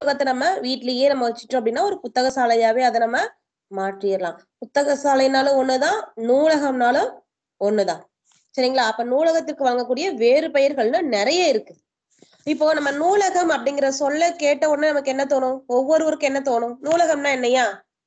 நூலகத்தை நம்ம வீட்லயே நம்ம வச்சுட்டோம் அப்படின்னா ஒரு புத்தக சாலையாவே அதை நம்ம மாற்றிடலாம் புத்தக சாலைனாலும் ஒண்ணுதான் நூலகம்னாலும் ஒண்ணுதான் சரிங்களா அப்ப நூலகத்துக்கு வழங்கக்கூடிய வேறு பெயர்கள்னு நிறைய இருக்கு இப்போ நம்ம நூலகம் அப்படிங்கிற சொல்ல கேட்ட உடனே நமக்கு என்ன தோணும் ஒவ்வொருவருக்கும் என்ன தோணும் நூலகம்னா என்னையா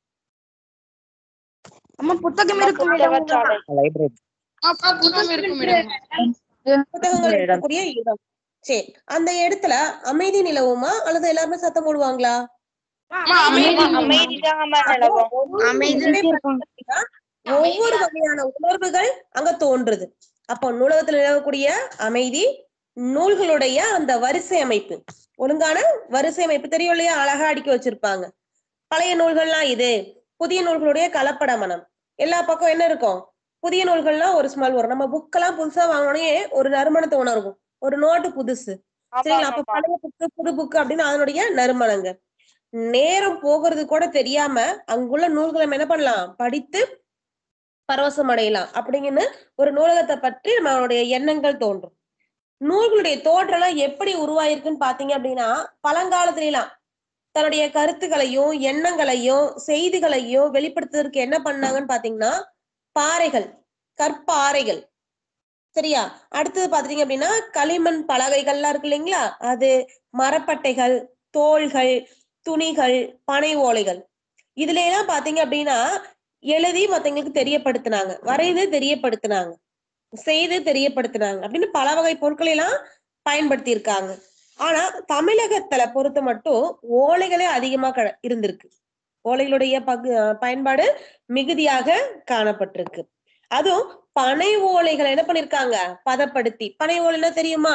அம்மா புத்தகம் இருக்கும் இடம் புத்தகச்சாலை லைப்ரரி புத்தகம் இருக்கும் இடம் புத்தகங்கள் இருக்கக்கூடிய இடம் சரி அந்த இடத்துல அமைதி நிலவுமா அல்லது எல்லாருமே சத்தம் போடுவாங்களா அமைதிதாங்கம்மா நிலவும் இதுவே பாத்தீங்கன்னா, ஒவ்வொரு வகையான உணர்வுகள் அங்க தோன்றுது அப்போ நூலகத்துல நிலவக்கூடிய அமைதி நூல்களுடைய அந்த வரிசை அமைப்பு ஒழுங்கான வரிசை அமைப்பு தெரியும் இல்லையா அழகா அடுக்கி வச்சிருப்பாங்க பழைய நூல்கள்லாம் இது புதிய நூல்களுடைய கலப்பட மனம் எல்லா பக்கம் என்ன இருக்கும் புதிய நூல்கள்லாம் ஒரு ஸ்மெல் வரும் நம்ம புக்கெல்லாம் புதுசா வாங்கினோடனே ஒரு நறுமணத்தை உணர்வும் ஒரு நோட்டு புதுசு சரிங்களா அப்ப ஆமாங்கம்மா பழைய புக்கு புது புக்கு அப்படின்னு அதனுடைய நறுமணங்க நேரம் போகிறது கூட தெரியாம அங்குள்ள நூல்களை நம்ம என்ன பண்ணலாம் படித்து பரவசம் அடையலாம் அப்படிங்கன்னு ஒரு நூலகத்தை பற்றி நம்மளுடைய எண்ணங்கள் தோன்றும் நூல்களுடைய தோற்றம்லாம் எப்படி உருவாயிருக்குன்னு பாத்தீங்க அப்படின்னா பழங்காலத்துலாம் தன்னுடைய கருத்துக்களையும் எண்ணங்களையும் செய்திகளையும் வெளிப்படுத்துவதற்கு என்ன பண்ணாங்கன்னு பாத்தீங்கன்னா பாறைகள் கற்பாறைகள் சரியா அடுத்தது பாத்தீங்க அப்படின்னா களிமண் பலகைகள்லாம் இருக்கு இல்லைங்களா அது மரப்பட்டைகள் தோள்கள் துணிகள் பனை ஓலைகள் இதுல எல்லாம் பாத்தீங்க அப்படின்னா எழுதி மத்தவங்களுக்கு தெரியப்படுத்தினாங்க வரைந்து தெரியப்படுத்தினாங்க செய்து தெரியப்படுத்தினாங்க அப்படின்னு பல வகை பொருட்களை எல்லாம் பயன்படுத்தி இருக்காங்க ஆனா தமிழகத்துல பொறுத்த மட்டும் ஓலைகளே அதிகமா க- இருந்திருக்கு ஓலைகளுடைய பகு அஹ் பயன்பாடு மிகுதியாக காணப்பட்டிருக்கு அதுவும் பனை ஓலைகளை என்ன பண்ணிருக்காங்க பதப்படுத்தி பனை ஓலைன்னா தெரியுமா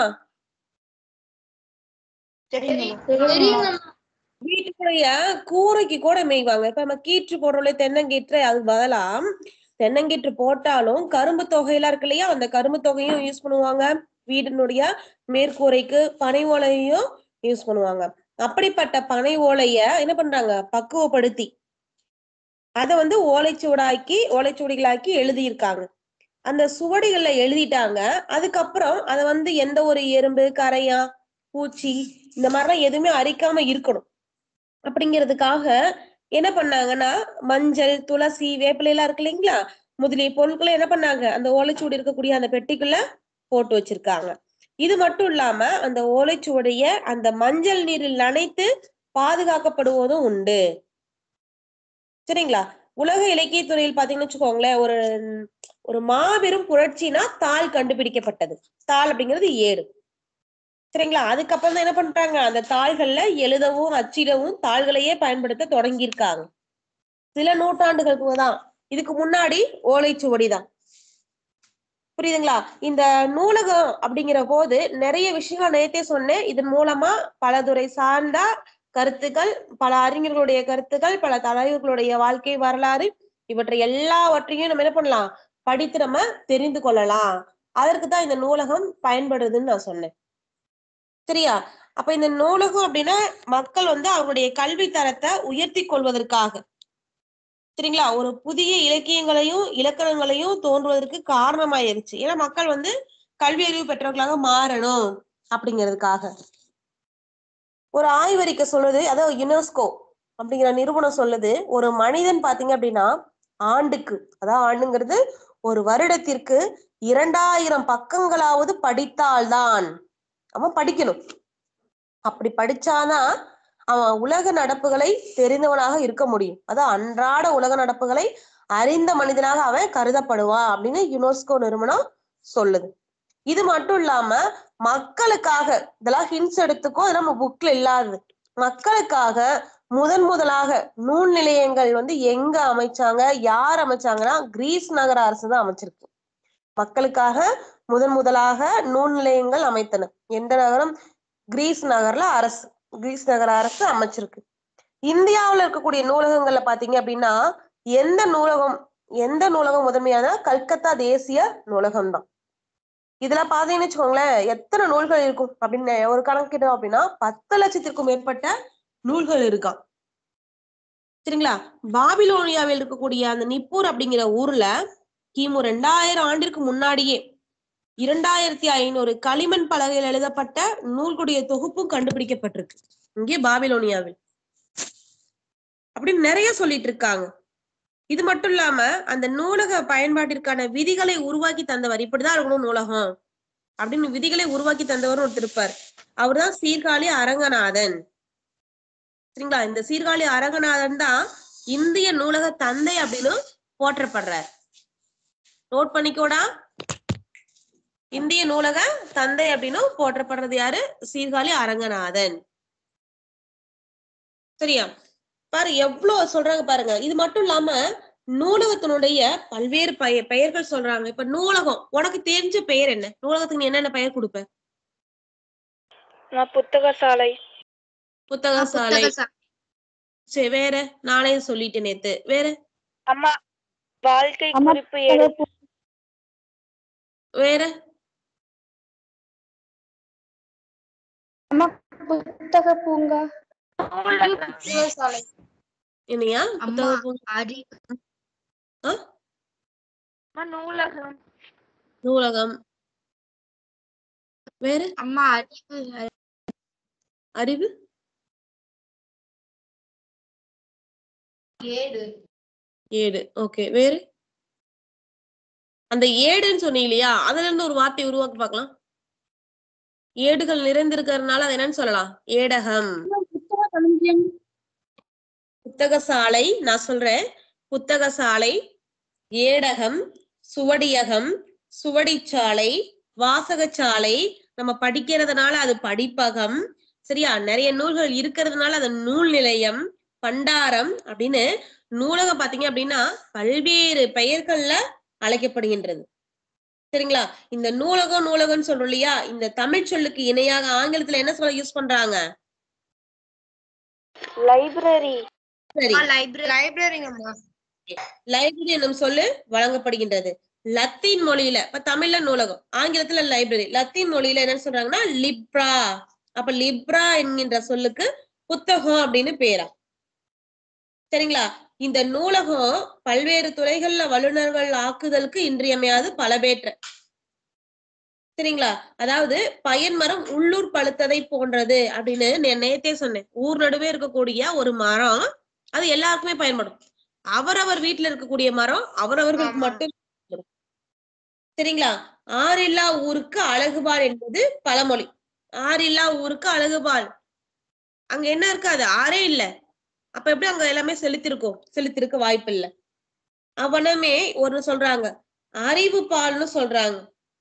வீட்டுக்குடைய கூரைக்கு கூட மேய்வாங்க இப்ப நம்ம கீற்று போடுறோம்ல தென்னங்கீற்று அது பதிலா தென்னங்கீற்று போட்டாலும் கரும்பு தொகையெல்லாம் இருக்கு இல்லையா அந்த கரும்பு தொகையும் யூஸ் பண்ணுவாங்க வீட்டினுடைய மேற்கூரைக்கு பனை ஓலையும் யூஸ் பண்ணுவாங்க அப்படிப்பட்ட பனை ஓலைய என்ன பண்றாங்க பக்குவப்படுத்தி அதை வந்து ஓலைச்சுவடாக்கி ஓலைச்சுவடிகளாக்கி எழுதியிருக்காங்க அந்த சுவடிகள்ல எழுதிட்டாங்க அதுக்கப்புறம் அதை வந்து எந்த ஒரு எறும்பு கரையா பூச்சி இந்த மாதிரிலாம் எதுவுமே அரிக்காம இருக்கணும் அப்படிங்கிறதுக்காக என்ன பண்ணாங்கன்னா மஞ்சள் துளசி வேப்பிலை எல்லாம் இருக்கு இல்லைங்களா முதலிய பொருட்களை என்ன பண்ணாங்க அந்த ஓலைச்சுவடி இருக்கக்கூடிய அந்த பெட்டிக்குள்ள போட்டு வச்சிருக்காங்க இது மட்டும் இல்லாம அந்த ஓலைச்சுவடைய அந்த மஞ்சள் நீரில் நனைத்து பாதுகாக்கப்படுவதும் உண்டு சரிங்களா உலக இலக்கிய துறையில் பாத்தீங்கன்னு வச்சுக்கோங்களேன் ஒரு ஒரு மாபெரும் புரட்சினா தாள் கண்டுபிடிக்கப்பட்டது தாள் அப்படிங்கிறது ஏடு சரிங்களா அதுக்கப்புறம் தான் என்ன பண்றாங்க அந்த தாள்கள்ல எழுதவும் அச்சிடவும் தாள்களையே பயன்படுத்த தொடங்கியிருக்காங்க சில நூற்றாண்டுகளுக்கு தான் இதுக்கு முன்னாடி ஓலைச்சுவடி தான் புரியுதுங்களா இந்த நூலகம் அப்படிங்கிற போது நிறைய விஷயங்கள் நேத்தே சொன்னேன் இதன் மூலமா பலதுறை சார்ந்த கருத்துக்கள் பல அறிஞர்களுடைய கருத்துக்கள் பல தலைவர்களுடைய வாழ்க்கை வரலாறு இவற்றை எல்லாவற்றையும் நம்ம என்ன பண்ணலாம் படித்து நம்ம தெரிந்து கொள்ளலாம் அதற்கு தான் இந்த நூலகம் பயன்படுதுன்னு நான் சொன்னேன் சரியா அப்ப இந்த நூலகம் அப்படின்னா மக்கள் வந்து அவங்களுடைய கல்வி தரத்தை உயர்த்தி கொள்வதற்காக சரிங்களா ஒரு புதிய இலக்கியங்களையும் இலக்கணங்களையும் தோன்றுவதற்கு காரணமாயிருச்சு ஏன்னா மக்கள் வந்து கல்வி அறிவு பெற்றவர்களாக மாறணும் அப்படிங்கிறதுக்காக ஒரு ஆய்வறிக்கை சொல்லுது அதாவது யுனெஸ்கோ அப்படிங்கிற நிறுவனம் சொல்லுது ஒரு மனிதன் பாத்தீங்க அப்படின்னா ஆண்டுக்கு அதாவது ஆண்டுங்கிறது ஒரு வருடத்திற்கு இரண்டாயிரம் பக்கங்களாவது படித்தால்தான் அவன் படிக்கணும் அப்படி படிச்சாதான் அவன் உலக நடப்புகளை தெரிந்தவனாக இருக்க முடியும் அதான் அன்றாட உலக நடப்புகளை அறிந்த மனிதனாக அவன் கருதப்படுவான் அப்படின்னு யுனெஸ்கோ நிறுவனம் சொல்லுது இது மட்டும் இல்லாம மக்களுக்காக இதெல்லாம் ஹிண்ட்ஸ் எடுத்துக்கோ இது நம்ம புக்ல இல்லாதது மக்களுக்காக முதன் முதலாக நூல் நிலையங்கள் வந்து எங்க அமைச்சாங்க யார் அமைச்சாங்கன்னா கிரீஸ் நகர அரசு தான் அமைச்சிருக்கு மக்களுக்காக முதன் முதலாக நூல் நிலையங்கள் அமைத்தன எந்த நகரம் கிரீஸ் நகர்ல அரசு கிரீஸ் நகர அரசு அமைச்சிருக்கு இந்தியாவுல இருக்கக்கூடிய நூலகங்கள்ல பாத்தீங்க அப்படின்னா எந்த நூலகம் எந்த நூலகம் முதன்மையான கல்கத்தா தேசிய நூலகம் தான் இதுல பாத்தீங்கன்னு வச்சுக்கோங்களேன் எத்தனை நூல்கள் இருக்கும் அப்படின்னு ஒரு கணக்கிட்டோம் அப்படின்னா பத்து லட்சத்திற்கும் மேற்பட்ட நூல்கள் இருக்காம் சரிங்களா பாபிலோனியாவில் இருக்கக்கூடிய அந்த நிப்பூர் அப்படிங்கிற ஊர்ல கிமு ரெண்டாயிரம் ஆண்டிற்கு முன்னாடியே இரண்டாயிரத்தி ஐநூறு களிமண் பலகையில் எழுதப்பட்ட நூல்களுடைய தொகுப்பும் கண்டுபிடிக்கப்பட்டிருக்கு இங்கே பாபிலோனியாவில் அப்படின்னு நிறைய சொல்லிட்டு இருக்காங்க இது மட்டும் இல்லாம அந்த நூலக பயன்பாட்டிற்கான விதிகளை உருவாக்கி தந்தவர் இப்படிதான் இருக்கணும் நூலகம் அப்படின்னு விதிகளை உருவாக்கி தந்தவர் ஒருத்தர் இருப்பார் அவர்தான் சீர்காழி அரங்கநாதன் சரிங்களா இந்த சீர்காழி அரங்கநாதன் தான் இந்திய நூலக தந்தை அப்படின்னு போற்றப்படுறார் நோட் பண்ணிக்கோடா இந்திய நூலக தந்தை அப்படின்னு போற்றப்படுறது யாரு சீர்காழி அரங்கநாதன் சரியா பாரு எவ்வளவு சொல்றாங்க பாருங்க இது மட்டும் இல்லாம நூலகத்தினுடைய பல்வேறு பெய பெயர்கள் சொல்றாங்க இப்ப நூலகம் உனக்கு தெரிஞ்ச பெயர் என்ன நூலகத்துக்கு நீ என்னென்ன பெயர் கொடுப்ப நான் புத்தக சாலை புத்தக சாலை சரி வேற நானே சொல்லிட்டேன் நேத்து வேற அம்மா வாழ்க்கை அம்மா, குறிப்பு ஏடு வேற அம்மா புத்தக பூங்கா புத்தக சாலை என்னையா அம்மா, புத்தக பூங்கா? ஆ? அம்மா, நூலகம் நூலகம் வேற அம்மா அறிவு அறிவு ஏடு ஏடு ஓகே வேறு அந்த ஏடுன்னு சொன்னீங்க இல்லையா அதுல இருந்து ஒரு வார்த்தை உருவாக்கி பார்க்கலாம் ஏடுகள் நிறைந்திருக்கிறதுனால அது என்னன்னு சொல்லலாம் ஏடகம் புத்தக களஞ்சியம் புத்தக சாலை நான் சொல்றேன் புத்தக சாலை ஏடகம் சுவடியகம் சுவடிச்சாலை வாசகச்சாலை நம்ம படிக்கிறதுனால அது படிப்பகம் சரியா நிறைய நூல்கள் இருக்கிறதுனால அது நூல் நிலையம் பண்டாரம் அப்படின்னு நூலகம் பாத்தீங்க அப்படின்னா பல்வேறு பெயர்கள்ல அழைக்கப்படுகின்றது சரிங்களா இந்த நூலகம் நூலகம்னு சொல்றோம் இல்லையா இந்த தமிழ் சொல்லுக்கு இணையாக ஆங்கிலத்துல என்ன சொல்ல யூஸ் பண்றாங்க லைப்ரரி சரி லைப்ரரிங்கம்மா லைப்ரரி என்னும் சொல்லு வழங்கப்படுகின்றது லத்தீன் மொழியில இப்ப தமிழ்ல நூலகம் ஆங்கிலத்துல லைப்ரரி லத்தீன் மொழியில என்ன சொல்றாங்கன்னா லிப்ரா அப்ப லிப்ரா என்கின்ற சொல்லுக்கு புத்தகம் அப்படின்னு பேரா சரிங்களா இந்த நூலகம் பல்வேறு துறைகள்ல வல்லுநர்கள் ஆக்குதலுக்கு இன்றியமையாது பலவேற்ற சரிங்களா அதாவது பயன்மரம் உள்ளூர் பழுத்ததை போன்றது அப்படின்னு நான் நேத்தே சொன்னேன் ஊர் நடுவே இருக்கக்கூடிய ஒரு மரம் அது எல்லாருக்குமே பயன்படும் அவரவர் வீட்டுல இருக்கக்கூடிய மரம் அவரவர்களுக்கு ஆமா. மட்டும் பயன்படும். சரிங்களா ஆறில்லா ஊருக்கு அழகுபால் என்பது பழமொழி ஆறில்லா ஊருக்கு அழகுபால் அங்க என்ன இருக்காது ஆறே இல்ல அப்ப எப்படி அங்க எல்லாமே செலுத்திருக்கும் செலுத்திருக்க வாய்ப்பு இல்ல அவனமே ஒரு சொல்றாங்க அறிவு பால்னு சொல்றாங்க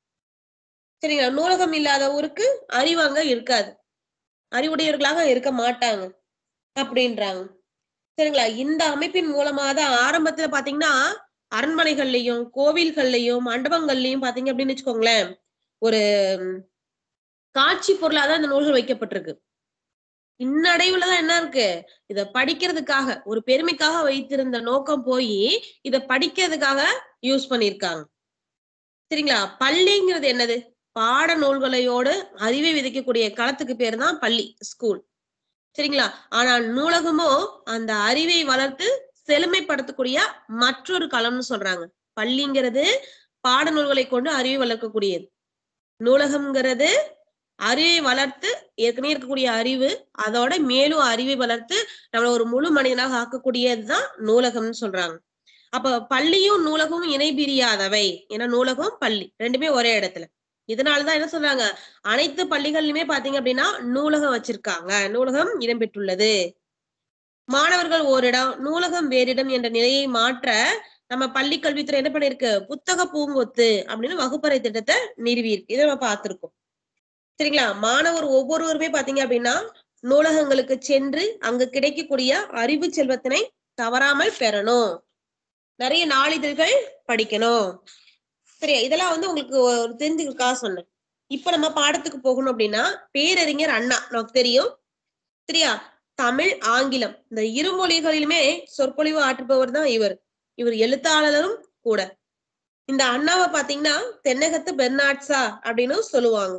சரிங்களா நூலகம் இல்லாத ஊருக்கு அறிவு அங்க இருக்காது அறிவுடையவர்களாக இருக்க மாட்டாங்க அப்படின்றாங்க சரிங்களா இந்த அமைப்பின் மூலமா தான் ஆரம்பத்துல பாத்தீங்கன்னா அரண்மனைகள்லயும் கோவில்கள்லயும் மண்டபங்கள்லயும் பாத்தீங்க அப்படின்னு வச்சுக்கோங்களேன் ஒரு ம், காட்சி பொருளாதான் இந்த நூல்கள் வைக்கப்பட்டிருக்கு இன்னடைவுலதான் என்ன இருக்கு இத படிக்கிறதுக்காக ஒரு பெருமைக்காக வைத்திருந்த நோக்கம் போய் இத படிக்கிறதுக்காக யூஸ் பண்ணிருக்காங்க சரிங்களா பள்ளிங்கிறது என்னது பாட நூல்களையோடு அறிவை விதைக்கக்கூடிய களத்துக்கு பேர் தான் பள்ளி ஸ்கூல் சரிங்களா ஆனால் நூலகமோ அந்த அறிவை வளர்த்து செழுமைப்படுத்தக்கூடிய மற்றொரு களம்னு சொல்றாங்க பள்ளிங்கிறது பாட நூல்களை கொண்டு அறிவை வளர்க்கக்கூடியது நூலகம்ங்கிறது அறிவை வளர்த்து ஏற்கனவே இருக்கக்கூடிய அறிவு அதோட மேலும் அறிவை வளர்த்து நம்மள ஒரு முழு மனிதனாக ஆக்கக்கூடியதுதான் நூலகம்னு சொல்றாங்க அப்ப பள்ளியும் நூலகமும் இணை பிரியாதவை ஏன்னா நூலகம் பள்ளி ரெண்டுமே ஒரே இடத்துல இதனாலதான் என்ன சொல்றாங்க அனைத்து பள்ளிகள்லயுமே பாத்தீங்க அப்படின்னா நூலகம் வச்சிருக்காங்க நூலகம் இடம்பெற்றுள்ளது மாணவர்கள் ஓரிடம் நூலகம் வேறிடம் என்ற நிலையை மாற்ற நம்ம பள்ளி கல்வித்துறை என்ன பண்ணிருக்கு புத்தக பூங்கொத்து அப்படின்னு வகுப்பறை திட்டத்தை நிறுவி இருக்கு இதை நம்ம பார்த்திருக்கோம் சரிங்களா மாணவர் ஒவ்வொருவருமே பாத்தீங்க அப்படின்னா நூலகங்களுக்கு சென்று அங்கு கிடைக்கக்கூடிய அறிவு செல்வத்தினை தவறாமல் பெறணும் நிறைய நாளிதழ்கள் படிக்கணும் சரியா இதெல்லாம் வந்து உங்களுக்கு ஒரு தெரிஞ்சுக்கிறதுக்காக சொன்னேன் இப்ப நம்ம பாடத்துக்கு போகணும் அப்படின்னா பேரறிஞர் அண்ணா நமக்கு தெரியும் சரியா தமிழ் ஆங்கிலம் இந்த இரு மொழிகளிலுமே சொற்பொழிவு ஆற்றுபவர் தான் இவர் இவர் எழுத்தாளரும் கூட இந்த அண்ணாவை பாத்தீங்கன்னா தென்னகத்து பெர்னாட்ஸா அப்படின்னு சொல்லுவாங்க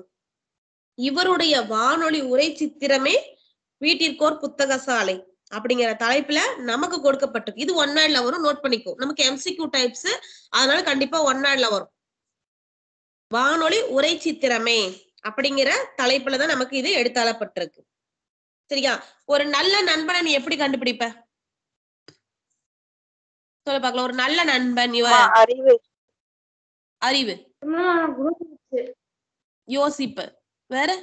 இவருடைய வானொலி உரை சித்திரமே வீட்டிற்கோர் புத்தக சாலை அப்படிங்கிற தலைப்புல நமக்கு கொடுக்கப்பட்டிருக்கு இது ஒன் நாள்ல வரும் நோட் பண்ணிக்கோ நமக்கு எம்சிக்யூ டைப்ஸ் அதனால கண்டிப்பா ஒன் நாள்ல வரும் வானொலி உரை சித்திரமே அப்படிங்கிற தலைப்புல தான் நமக்கு இது எடுத்தாளப்பட்டிருக்கு சரியா ஒரு நல்ல நண்பனை நீ எப்படி கண்டுபிடிப்ப சொல்ல பார்க்கலாம் ஒரு நல்ல நண்பன் இவ அம்மா, அறிவு அறிவு அம்மா குணத்தை வச்சு யோசிப்பு வேற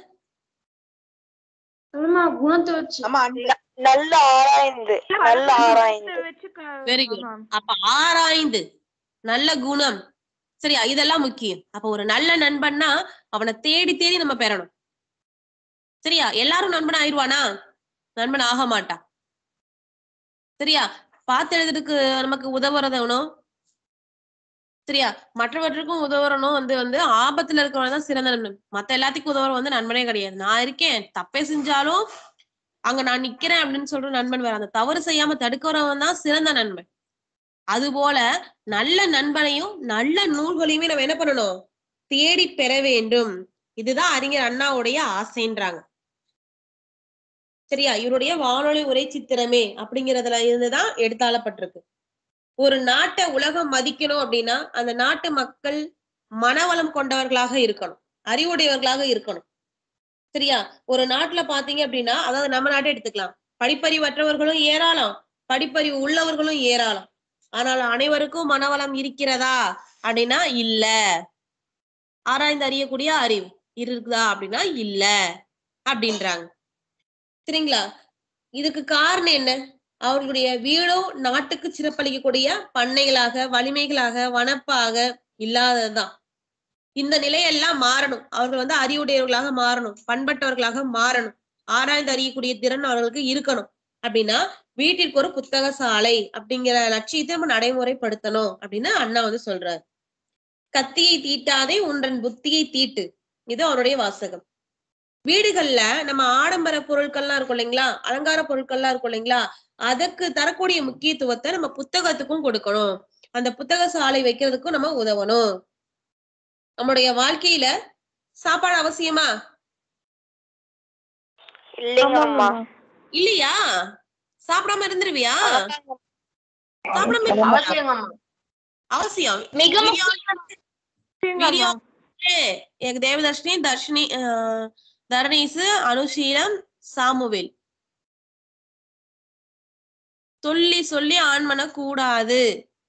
அம்மா குணத்தை வச்சு ஆமா ந- நல்ல ஆராய்ந்து நல்ல ஆராய்ந்து வெரி குட் அப்ப ஆராய்ந்து நல்ல குணம் சரியா இதெல்லாம் முக்கியம் அப்ப ஒரு நல்ல நண்பன்னா அவனை தேடி தேடி நம்ம பெறணும் சரியா எல்லாரும் நண்பன் ஆயிருவானா நண்பன் ஆக மாட்டான் சரியா பார்த்து எழுதுறதுக்கு நமக்கு உதவுறதவனும் சரியா மற்றவற்றுக்கும் உதவுறனும் வந்து வந்து ஆபத்துல இருக்கிறவன் தான் சிறந்த நண்பன் மத்த எல்லாத்துக்கும் உதவுற வந்து நண்பனே கிடையாது நான் இருக்கேன் தப்பே செஞ்சாலும் அங்க நான் நிக்கிறேன் அப்படின்னு சொல்ற நண்பன் வேற அந்த தவறு செய்யாம தடுக்கிறவன் தான் சிறந்த நண்பன் அது போல நல்ல நண்பனையும் நல்ல நூல்களையுமே நம்ம என்ன பண்ணணும் தேடி பெற வேண்டும் இதுதான் அறிஞர் அண்ணாவுடைய ஆசைன்றாங்க சரியா இவருடைய வானொலி உரை சித்திரமே அப்படிங்கறதுல இருந்துதான் எடுத்தாளப்பட்டிருக்கு ஒரு நாட்டை உலகம் மதிக்கணும் அப்படின்னா அந்த நாட்டு மக்கள் மனவளம் கொண்டவர்களாக இருக்கணும் அறிவுடையவர்களாக இருக்கணும் சரியா ஒரு நாட்டுல பாத்தீங்க அப்படின்னா அதாவது நம்ம நாட்டை எடுத்துக்கலாம் படிப்பறிவற்றவர்களும் ஏராளம் படிப்பறிவு உள்ளவர்களும் ஏராளம் ஆனால் அனைவருக்கும் மனவளம் இருக்கிறதா அப்படின்னா இல்ல ஆராய்ந்து அறியக்கூடிய அறிவு இருக்குதா அப்படின்னா இல்ல அப்படின்றாங்க சரிங்களா இதுக்கு காரணம் என்ன அவர்களுடைய வீடும் நாட்டுக்கு சிறப்பளிக்கக்கூடிய பண்ணைகளாக வலிமைகளாக வனப்பாக இல்லாததுதான் இந்த நிலையெல்லாம் மாறணும் அவர்கள் வந்து அறிவுடையவர்களாக மாறணும் பண்பட்டவர்களாக மாறணும் ஆராய்ந்து அறியக்கூடிய திறன் அவர்களுக்கு இருக்கணும் அப்படின்னா வீட்டிற்கு ஒரு புத்தக சாலை அப்படிங்கிற லட்சியத்தை நம்ம நடைமுறைப்படுத்தணும் அப்படின்னு அண்ணா வந்து சொல்றாரு கத்தியை தீட்டாதே உன்றன் புத்தியை தீட்டு இது அவருடைய வாசகம் வீடுகள்ல நம்ம ஆடம்பர பொருட்கள்லாம் இருக்கும் இல்லைங்களா அலங்கார பொருட்கள்லாம் இருக்கும் இல்லைங்களா அதுக்கு தரக்கூடிய முக்கியத்துவத்தை நம்ம புத்தகத்துக்கும் கொடுக்கணும் அந்த புத்தக சாலை வைக்கிறதுக்கும் நம்ம உதவணும் நம்முடைய வாழ்க்கையில சாப்பாடு அவசியமா இல்லைங்க அம்மா இல்லையா சாப்பிடாம இருந்துருவியா சாப்பிடாம இருப்பியா? அவசியங்கம்மா அவசியம் மிக வீடியோ எங்க தேவதர்ஷினி தர்ஷினி அஹ், தரணீசு அனுஷீலம் சாமுவேல் சொல்லி சொல்லி ஆன் பண்ண கூடாது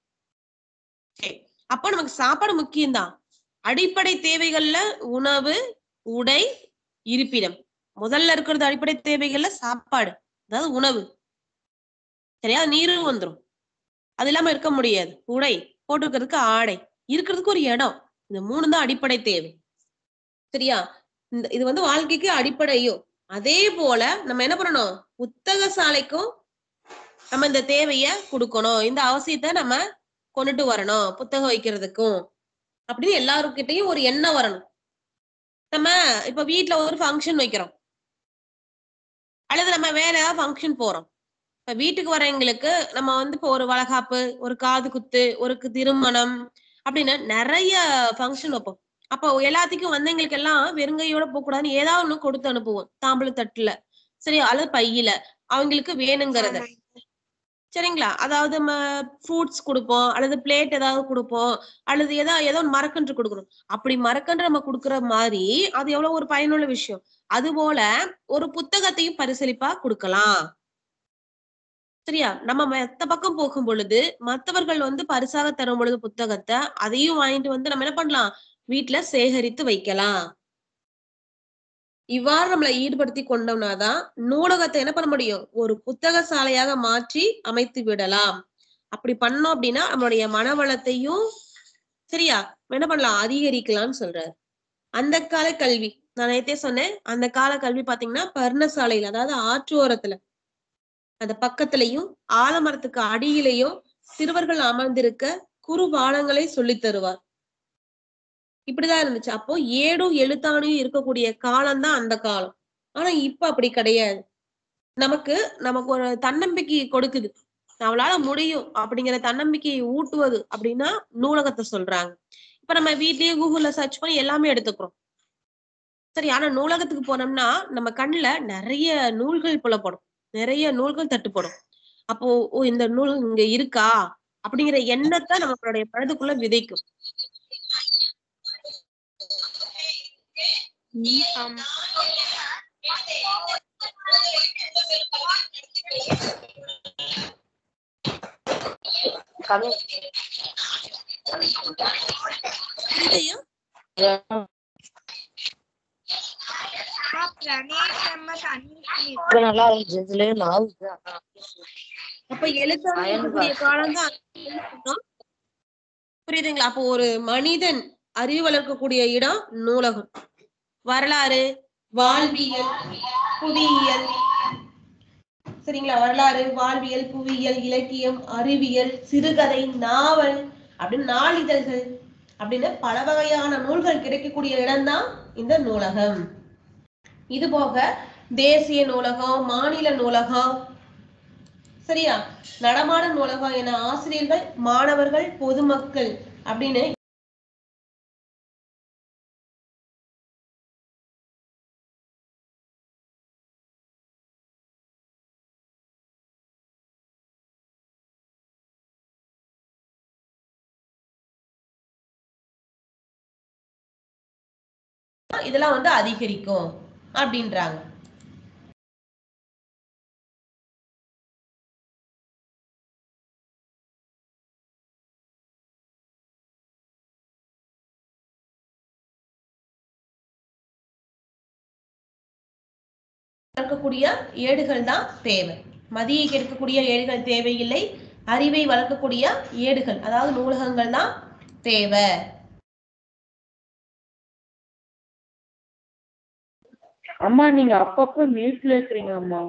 சரி. அப்போ நமக்கு சாப்பாடு முக்கியம்தான் அடிப்படை தேவைகள்ல உணவு உடை இருப்பிடம் முதல்ல இருக்கிறது அடிப்படை தேவைகள்ல சாப்பாடு அதாவது உணவு சரியா நீரும் வந்துரும் அது இல்லாம இருக்க முடியாது உடை போட்டுக்கிறதுக்கு ஆடை இருக்கிறதுக்கு ஒரு இடம் இந்த மூணு தான் அடிப்படை தேவை சரியா இந்த இது வந்து வாழ்க்கைக்கு அடிப்படையும் அதே போல நம்ம என்ன பண்ணணும் புத்தக சாலைக்கும் நம்ம இந்த தேவைய கொடுக்கணும் இந்த அவசியத்தை நம்ம கொண்டுட்டு வரணும் புத்தகம் வைக்கிறதுக்கும் அப்படின்னு எல்லாருக்கிட்டையும் ஒரு எண்ணம் வரணும் நம்ம இப்ப வீட்ல ஒரு ஃபங்க்ஷன் வைக்கிறோம் அல்லது நம்ம வேற ஏதாவது ஃபங்க்ஷன் போறோம் இப்ப வீட்டுக்கு வரவங்களுக்கு நம்ம வந்து இப்போ ஒரு வளகாப்பு ஒரு காது குத்து ஒரு கு- திருமணம் அப்படின்னு நிறைய ஃபங்க்ஷன் வைப்போம் அப்போ எல்லாத்துக்கும் வந்தவங்களுக்கு எல்லாம் வெறுங்கையோட போக கூடாதுன்னு ஏதாவது ஒண்ணு கொடுத்து அனுப்புவோம் தாம்பூல தட்டுல சரி அல்லது பையில அவங்களுக்கு வேணுங்கிறத சரிங்களா அதாவது நம்ம ஃப்ரூட்ஸ் கொடுப்போம் அல்லது பிளேட் ஏதாவது கொடுப்போம் அல்லது ஏதோ ஏதோ ஒன்று மரக்கன்று கொடுக்கணும் அப்படி மரக்கன்று நம்ம கொடுக்குற மாதிரி அது எவ்வளவு ஒரு பயனுள்ள விஷயம் அது போல ஒரு புத்தகத்தையும் பரிசளிப்பா கொடுக்கலாம் சரியா நம்ம மத்த பக்கம் போகும் பொழுது மத்தவர்கள் வந்து பரிசாக தரும் பொழுது புத்தகத்தை அதையும் வாங்கிட்டு வந்து நம்ம என்ன பண்ணலாம் வீட்டுல சேகரித்து வைக்கலாம் இவ்வாறு நம்மளை ஈடுபடுத்தி கொண்டோம்னாதான் நூலகத்தை என்ன பண்ண முடியும் ஒரு புத்தக சாலையாக மாற்றி அமைத்து விடலாம் அப்படி பண்ணோம் அப்படின்னா நம்மளுடைய மனவளத்தையும் சரியா என்ன பண்ணலாம் அதிகரிக்கலாம்னு சொல்றாரு அந்த கால கல்வி நான் நேத்தே சொன்னேன் அந்த கால கல்வி பாத்தீங்கன்னா பர்ணசாலையில அதாவது ஆற்றோரத்துல அந்த பக்கத்துலயும் ஆலமரத்துக்கு அடியிலையும் சிறுவர்கள் அமர்ந்திருக்க குறுபாடங்களை சொல்லித் தருவார் இப்படிதான் இருந்துச்சு அப்போ ஏடும் எழுத்தாணியும் இருக்கக்கூடிய காலம் தான் அந்த காலம் ஆனா இப்ப அப்படி கிடையாது நமக்கு நமக்கு ஒரு தன்னம்பிக்கை கொடுக்குது நம்மளால முடியும் அப்படிங்கிற தன்னம்பிக்கையை ஊட்டுவது அப்படின்னா நூலகத்தை சொல்றாங்க இப்ப நம்ம வீட்லயே கூகுள்ல சர்ச் பண்ணி எல்லாமே எடுத்துக்கிறோம் சரி ஆனா நூலகத்துக்கு போனோம்னா நம்ம கண்ணுல நிறைய நூல்கள் புலப்படும் நிறைய நூல்கள் தட்டுப்படும் அப்போ ஓ இந்த நூல் இங்க இருக்கா அப்படிங்கிற எண்ணத்தை நம்மளுடைய மனதுக்குள்ள விதைக்கும் புரியுதையா நல்லா இருந்துச்சு இதுல நான் அப்ப எழுத்தாளர்களுடைய காலம் தான் புரியுதுங்களா அப்போ ஒரு மனிதன் அறிவு வளர்க்கக்கூடிய இடம் நூலகம் வரலாறு வாழ்வியல் புவியியல் சரிங்களா வரலாறு வாழ்வியல் புவியியல் இலக்கியம் அறிவியல் சிறுகதை நாவல் அப்படின்னு நாளிதழ்கள் அப்படின்னு பல வகையான நூல்கள் கிடைக்கக்கூடிய இடம்தான் இந்த நூலகம் இது போக தேசிய நூலகம் மாநில நூலகம் சரியா நடமாட நூலகம் என ஆசிரியர்கள் மாணவர்கள் பொதுமக்கள் அப்படின்னு இதெல்லாம் வந்து அதிகரிக்கும் அப்படின்றாங்க வளர்க்கக்கூடிய ஏடுகள் தான் தேவை மதியை கெடுக்கக்கூடிய ஏடுகள் தேவையில்லை அறிவை வளர்க்கக்கூடிய ஏடுகள் அதாவது நூலகங்கள் தான் தேவை அம்மா நீங்க அப்பப்ப மியூட்ல இருக்கிறீங்க அம்மா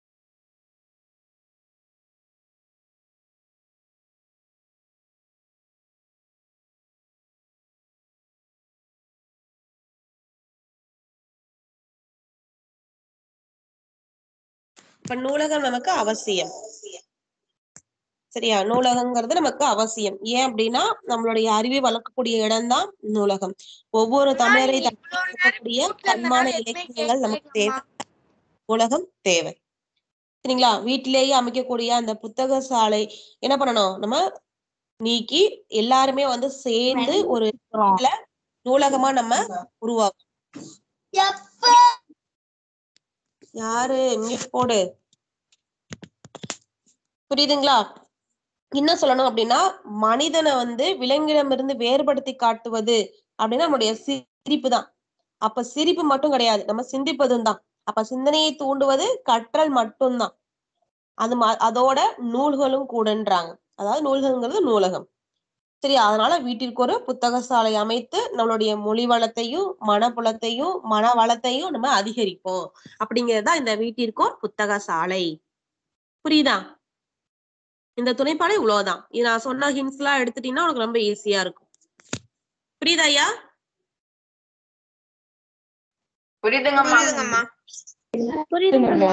இப்ப நூலகம் நமக்கு அவசியம் சரியா நூலகங்கிறது நமக்கு அவசியம் ஏன் அப்படின்னா நம்மளுடைய அறிவை வளர்க்கக்கூடிய இடம்தான் நூலகம் ஒவ்வொரு தமிழரை தக்கக்கூடிய தன்மான இலக்கியங்கள் நமக்கு தேவை நூலகம் தேவை சரிங்களா வீட்டிலேயே அமைக்கக்கூடிய அந்த புத்தக சாலை என்ன பண்ணணும் நம்ம நீக்கி எல்லாருமே வந்து சேர்ந்து ஒரு இடத்துல நூலகமா நம்ம உருவாக்கணும் யாரு மியூட் போடு புரியுதுங்களா என்ன சொல்லணும் அப்படின்னா மனிதனை வந்து விலங்கிடமிருந்து வேறுபடுத்தி காட்டுவது அப்படின்னா நம்முடைய சிரிப்பு தான் அப்ப சிரிப்பு மட்டும் கிடையாது நம்ம சிந்திப்பதும் தான் அப்ப சிந்தனையை தூண்டுவது கற்றல் மட்டும்தான் அது ம- அதோட நூல்களும் கூடன்றாங்க அதாவது நூல்கள்ங்கிறது நூலகம் சரி அதனால வீட்டிற்கு ஒரு புத்தக சாலை அமைத்து நம்மளுடைய மொழி வளத்தையும் மனப்புலத்தையும் மன வளத்தையும் நம்ம அதிகரிப்போம் அப்படிங்கறதுதா இந்த வீட்டிற்கோர் புத்தக சாலை புரியுதா இந்த துணைப்பாடை இவ்வளவுதான் இது நான் சொன்ன ஹிண்ட்ஸ் எல்லாம் எடுத்துட்டீங்கன்னா உனக்கு ரொம்ப ஈஸியா இருக்கும் புரியுதா ஐயா புரியுதுங்கம்மா புரியுதுங்கம்மா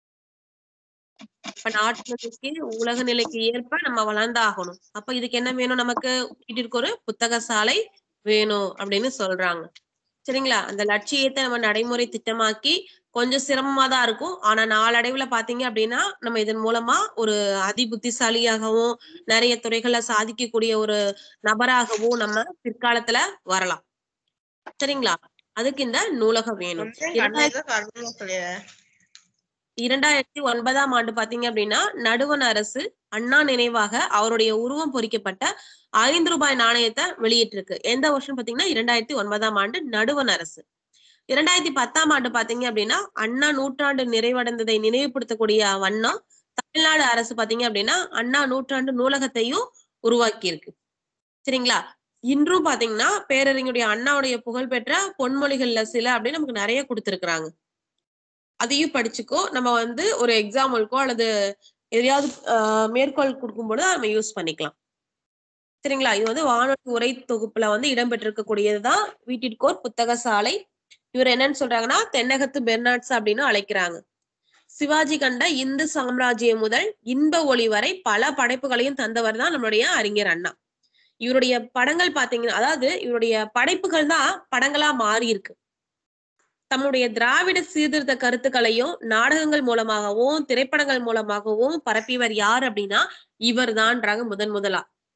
இப்ப நாட்டு நிலைக்கு உலக நிலைக்கு ஏற்ப நம்ம வளர்ந்தாகணும் அப்ப இதுக்கு என்ன வேணும் நமக்கு வீட்டிற்கு ஒரு புத்தக சாலை வேணும் அப்படின்னு சொல்றாங்க சரிங்களா அந்த லட்சியத்தை நம்ம நடைமுறை திட்டமாக்கி கொஞ்சம் சிரமமா தான் இருக்கும் ஆனா நாளடைவுல பாத்தீங்க அப்படின்னா நம்ம இதன் மூலமா ஒரு அதி புத்திசாலியாகவும் நிறைய துறைகளை சாதிக்கக்கூடிய ஒரு நபராகவும் நம்ம பிற்காலத்துல வரலாம் சரிங்களா அதுக்கு இந்த நூலகம் வேணும் இரண்டாயிரத்தி இரண்டாயிரத்தி ஒன்பதாம் ஆண்டு பாத்தீங்க அப்படின்னா நடுவண் அரசு அண்ணா நினைவாக அவருடைய உருவம் பொறிக்கப்பட்ட ஐந்து ரூபாய் நாணயத்தை வெளியிட்டிருக்கு எந்த வருஷம் பாத்தீங்கன்னா இரண்டாயிரத்தி ஒன்பதாம் ஆண்டு நடுவண் அரசு இரண்டாயிரத்தி பத்தாம் ஆண்டு பாத்தீங்க அப்படின்னா அண்ணா நூற்றாண்டு நிறைவடைந்ததை நினைவுபடுத்தக்கூடிய வண்ணம் தமிழ்நாடு அரசு பாத்தீங்க அப்படின்னா அண்ணா நூற்றாண்டு நூலகத்தையும் உருவாக்கி இருக்கு சரிங்களா இன்றும் பாத்தீங்கன்னா பேரறிஞருடைய அண்ணாவுடைய புகழ்பெற்ற பொன்மொழிகள்ல சில அப்படின்னு நமக்கு நிறைய கொடுத்திருக்கிறாங்க அதையும் படிச்சுக்கோ நம்ம வந்து ஒரு எக்ஸாம்பிளுக்கோ அல்லது எதையாவது ஆஹ் மேற்கோள் கொடுக்கும்போது நம்ம யூஸ் பண்ணிக்கலாம் சரிங்களா இது வந்து வானொலி உரை தொகுப்புல வந்து இடம்பெற்றிருக்கக்கூடியதுதான் வீட்டிற்கோர் புத்தக சாலை இவர் என்னன்னு சொல்றாங்கன்னா தென்னகத்து பெர்னாட்ஸ் அப்படின்னு அழைக்கிறாங்க சிவாஜி கண்ட இந்து சாம்ராஜ்யம் முதல் இன்ப ஒளி வரை பல படைப்புகளையும் தந்தவர் தான் நம்மளுடைய அறிஞர் அண்ணா இவருடைய படங்கள் பாத்தீங்கன்னா அதாவது இவருடைய படைப்புகள் தான் படங்களா மாறி இருக்கு தம்முடைய திராவிட சீர்திருத்த கருத்துக்களையும் நாடகங்கள் மூலமாகவும் திரைப்படங்கள் மூலமாகவும் பரப்பியவர் யார் அப்படின்னா இவர் தான்றாங்க முதன் முதலா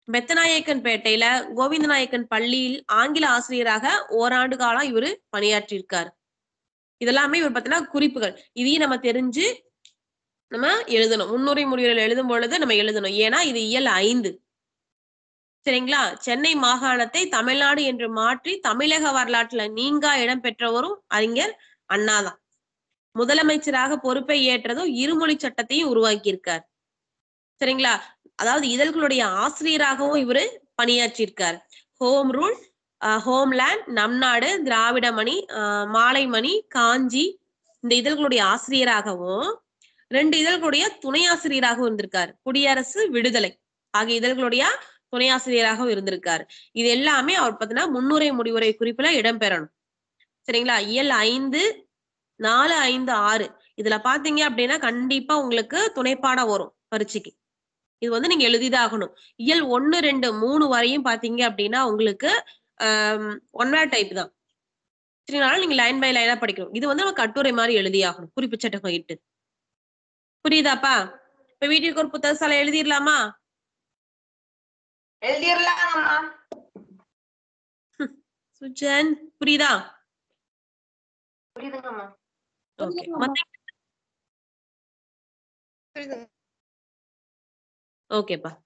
பெத்தநாயக்கன் பேட்டையில கோவிந்தநாயக்கன் பள்ளியில் ஆங்கில ஆசிரியராக ஓராண்டு காலம் இவரு பணியாற்றியிருக்காரு இதெல்லாமே இவர் பார்த்தீங்கன்னா குறிப்புகள் இதையும் நம்ம தெரிஞ்சு நம்ம எழுதணும் முன்னுரை முடிவுகள் எழுதும் பொழுது நம்ம எழுதணும் ஏன்னா இது இயல் ஐந்து சரிங்களா சென்னை மாகாணத்தை தமிழ்நாடு என்று மாற்றி தமிழக வரலாற்றுல நீங்கா இடம் பெற்றவரும் அறிஞர் அண்ணாதான் முதலமைச்சராக பொறுப்பை ஏற்றதும் இருமொழி சட்டத்தையும் உருவாக்கியிருக்கார் சரிங்களா அதாவது இதழ்களுடைய ஆசிரியராகவும் இவரு பணியாற்றியிருக்கார் ஹோம் ரூல் ஹோம்லேண்ட் நம் நாடு திராவிடமணி ஆஹ் மாலைமணி காஞ்சி இந்த இதழ்களுடைய ஆசிரியராகவும் ரெண்டு இதழ்களுடைய துணை ஆசிரியராகவும் இருந்திருக்கார் குடியரசு விடுதலை ஆகிய இதழ்களுடைய துணை ஆசிரியராகவும் இருந்திருக்காரு இது எல்லாமே அவர் பார்த்தீங்கன்னா முன்னுரை முடிவுரை குறிப்புல இடம்பெறணும் சரிங்களா இயல் ஐந்து நாலு ஐந்து ஆறு இதுல பாத்தீங்க அப்படின்னா கண்டிப்பா உங்களுக்கு துணைப்பாடம் வரும் பரீட்சைக்கு இது வந்து நீங்க எழுதிதான் ஆகணும் இயல் ஒன்னு ரெண்டு மூணு வரையும் பாத்தீங்க அப்படின்னா உங்களுக்கு ஒன் வேர்ட் டைப் தான் சரிங்களா நீங்க லைன் பை லைனா படிக்கணும் இது வந்து நம்ம கட்டுரை மாதிரி எழுதி ஆகணும் குறிப்பு சட்டகம் இட்டு புரியுதாப்பா இப்ப வீட்டுக்கு ஒரு புத்தக சாலை எழுதிடலாமா எழுதிடலாங்கம்மா சுஜன் புரியுதா புரியுதுங்கம்மா ஓகே மத்த புரியுதுங்க ஓகேப்பா